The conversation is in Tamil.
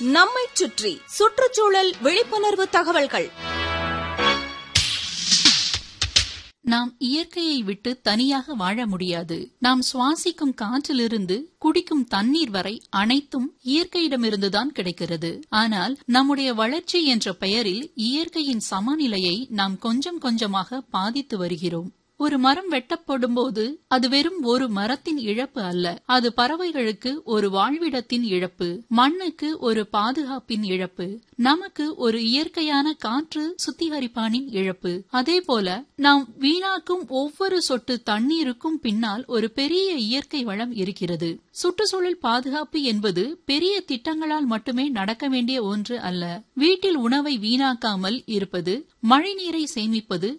நம்மைச் சுற்றி சுற்றுச்சூழல் விழிப்புணர்வு தகவல்கள் நாம் இயற்கையை விட்டு தனியாக வாழ முடியாது நாம் சுவாசிக்கும் காற்றிலிருந்து குடிக்கும் தண்ணீர் வரை அனைத்தும் இயற்கையிடமிருந்துதான் கிடைக்கிறது ஆனால் நம்முடைய வளர்ச்சி என்ற பெயரில் இயற்கையின் சமநிலையை நாம் கொஞ்சம் கொஞ்சமாக பாதித்து வருகிறோம் ஒரு மரம் வெட்டப்படும் போது அது வெறும் ஒரு மரத்தின் இழப்பு அல்ல அது பறவைகளுக்கு ஒரு வாழ்விடத்தின் இழப்பு மண்ணுக்கு ஒரு பாதுகாப்பின் இழப்பு நமக்கு ஒரு இயற்கையான காற்று சுத்திகரிப்பானின் இழப்பு அதே போல நாம் வீணாக்கும் ஒவ்வொரு சொட்டு தண்ணீருக்கும் பின்னால் ஒரு பெரிய இயற்கை வளம் இருக்கிறது சுற்றுச்சூழல் பாதுகாப்பு என்பது பெரிய திட்டங்களால் மட்டுமே நடக்க வேண்டிய ஒன்று அல்ல வீட்டில் உணவை வீணாக்காமல் இருப்பது மழைநீரை சேமிப்பது